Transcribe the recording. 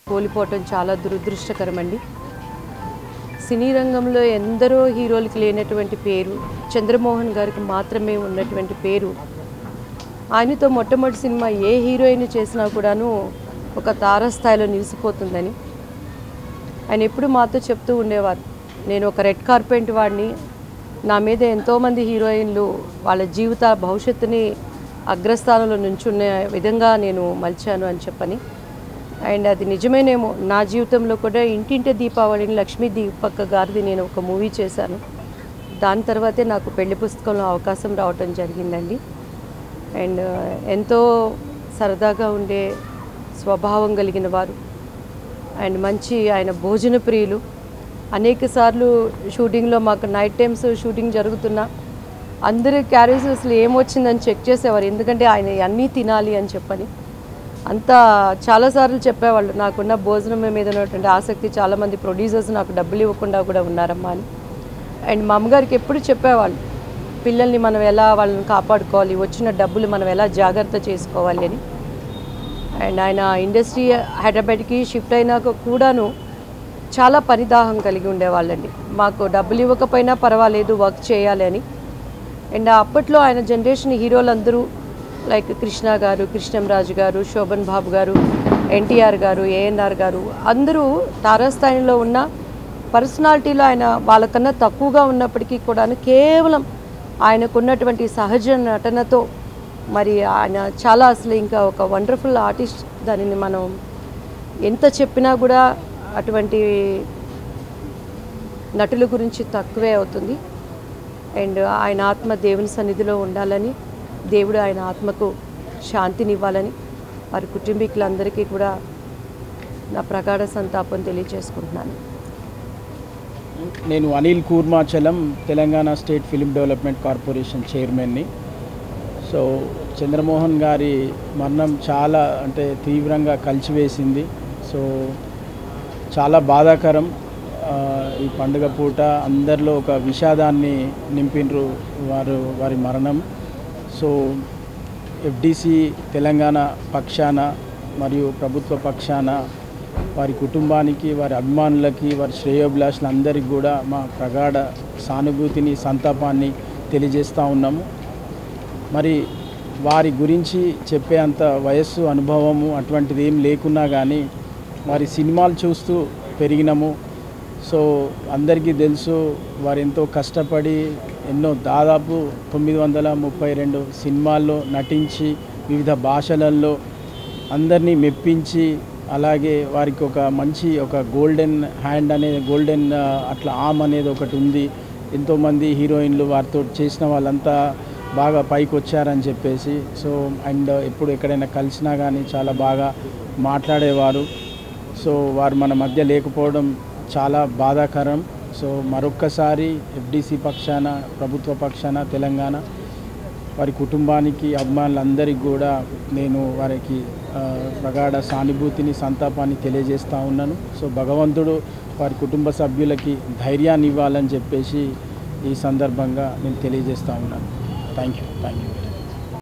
కోల్పోవటం చాలా దురదృష్టకరమండి సినీ రంగంలో ఎందరో హీరోలకి లేనటువంటి పేరు చంద్రమోహన్ గారికి మాత్రమే ఉన్నటువంటి పేరు ఆయనతో మొట్టమొదటి సినిమా ఏ హీరోయిన్ చేసినా కూడాను ఒక తారస్థాయిలో నిలిచిపోతుందని ఆయన ఎప్పుడు మాతో చెప్తూ ఉండేవారు నేను ఒక రెడ్ కార్పెంట్ వాడిని నా మీద ఎంతోమంది హీరోయిన్లు వాళ్ళ జీవిత భవిష్యత్తుని అగ్రస్థానంలో నుంచున్న విధంగా నేను మలిచాను అని చెప్పని అండ్ అది నిజమేనేమో నా జీవితంలో కూడా ఇంటింటి దీపావళిని లక్ష్మీ దీపక్క గారిది నేను ఒక మూవీ చేశాను దాని తర్వాతే నాకు పెళ్లి పుస్తకంలో అవకాశం రావటం జరిగిందండి అండ్ ఎంతో సరదాగా ఉండే స్వభావం కలిగిన వారు అండ్ మంచి ఆయన భోజన ప్రియులు అనేక సార్లు షూటింగ్లో మాకు నైట్ టైమ్స్ షూటింగ్ జరుగుతున్నా అందరి క్యారీస్ అసలు ఏమొచ్చిందని చెక్ చేసేవారు ఎందుకంటే ఆయన అన్నీ తినాలి అని చెప్పని అంతా చాలాసార్లు చెప్పేవాళ్ళు నాకున్న భోజనం మీద ఉన్నటువంటి ఆసక్తి చాలామంది ప్రొడ్యూసర్స్ నాకు డబ్బులు ఇవ్వకుండా కూడా ఉన్నారమ్మా అని అండ్ మా అమ్మగారికి ఎప్పుడు చెప్పేవాళ్ళు పిల్లల్ని మనం ఎలా వాళ్ళని కాపాడుకోవాలి వచ్చిన డబ్బులు మనం ఎలా జాగ్రత్త చేసుకోవాలి అని అండ్ ఆయన ఇండస్ట్రీ హైదరాబాద్కి షిఫ్ట్ అయినాక కూడాను చాలా పనిదాహం కలిగి ఉండేవాళ్ళండి మాకు డబ్బులు ఇవ్వకపోయినా పర్వాలేదు వర్క్ చేయాలి అని అండ్ అప్పట్లో ఆయన జనరేషన్ హీరోలందరూ లైక్ కృష్ణ గారు కృష్ణంరాజు గారు శోభన్ బాబు గారు ఎన్టీఆర్ గారు ఏఎన్ఆర్ గారు అందరూ తారాస్థాయిలో ఉన్న పర్సనాలిటీలో ఆయన వాళ్ళకన్నా తక్కువగా ఉన్నప్పటికీ కూడాను కేవలం ఆయనకున్నటువంటి సహజ నటనతో మరి ఆయన చాలా అసలు ఇంకా ఒక వండర్ఫుల్ ఆర్టిస్ట్ దానిని మనం ఎంత చెప్పినా కూడా అటువంటి నటుల గురించి తక్కువే అవుతుంది అండ్ ఆయన ఆత్మ దేవుని సన్నిధిలో ఉండాలని దేవుడు ఆయన ఆత్మకు శాంతినివ్వాలని వారి కుటుంబీకులందరికీ కూడా నా ప్రగాఢ సంతాపం తెలియజేసుకుంటున్నాను నేను Anil Kurmachalam Telangana state film development corporation చైర్మన్ని సో చంద్రమోహన్ గారి మరణం చాలా అంటే తీవ్రంగా కలిచివేసింది సో చాలా బాధాకరం ఆ, ఈ పండుగ పూట అందరిలో ఒక విషాదాన్ని నింపిండ్రు వారు వారి మరణం సో ఎఫ్డిసి తెలంగాణ పక్షాన మరియు ప్రభుత్వ పక్షాన వారి కుటుంబానికి వారి అభిమానులకి వారి శ్రేయోభిలాషులందరికీ కూడా మా ప్రగాఢ సానుభూతిని సంతాపాన్ని తెలియజేస్తూ ఉన్నాము మరి వారి గురించి చెప్పే అంత వయస్సు అనుభవము అటువంటిది ఏం లేకున్నా కానీ వారి సినిమాలు చూస్తూ పెరిగినాము సో అందరికీ తెలుసు వారు ఎంతో కష్టపడి ఎన్నో దాదాపు తొమ్మిది వందల ముప్పై రెండు సినిమాల్లో నటించి వివిధ భాషలలో అందరినీ మెప్పించి అలాగే వారికి ఒక మంచి ఒక గోల్డెన్ హ్యాండ్ అనేది గోల్డెన్ ఆ, అట్లా ఆమ్ అనేది ఒకటి ఉంది ఎంతోమంది హీరోయిన్లు వారితో చేసిన వాళ్ళంతా బాగా పైకి వచ్చారని చెప్పేసి సో అండ్ ఎప్పుడు ఎక్కడైనా కలిసినా కానీ చాలా బాగా మాట్లాడేవారు సో వారు మన మధ్య లేకపోవడం చాలా బాధాకరం సో మరొక్కసారి ఎఫ్డిసి పక్షాన ప్రభుత్వ పక్షాన తెలంగాణ వారి కుటుంబానికి అభిమానులందరికీ కూడా నేను వారికి ఆ, ప్రగాఢ సానుభూతిని సంతాపాన్ని తెలియజేస్తూ ఉన్నాను సో భగవంతుడు వారి కుటుంబ సభ్యులకి ధైర్యాన్ని ఇవ్వాలని చెప్పేసి ఈ సందర్భంగా నేను తెలియజేస్తూ ఉన్నాను థ్యాంక్ యూ థ్యాంక్ యూ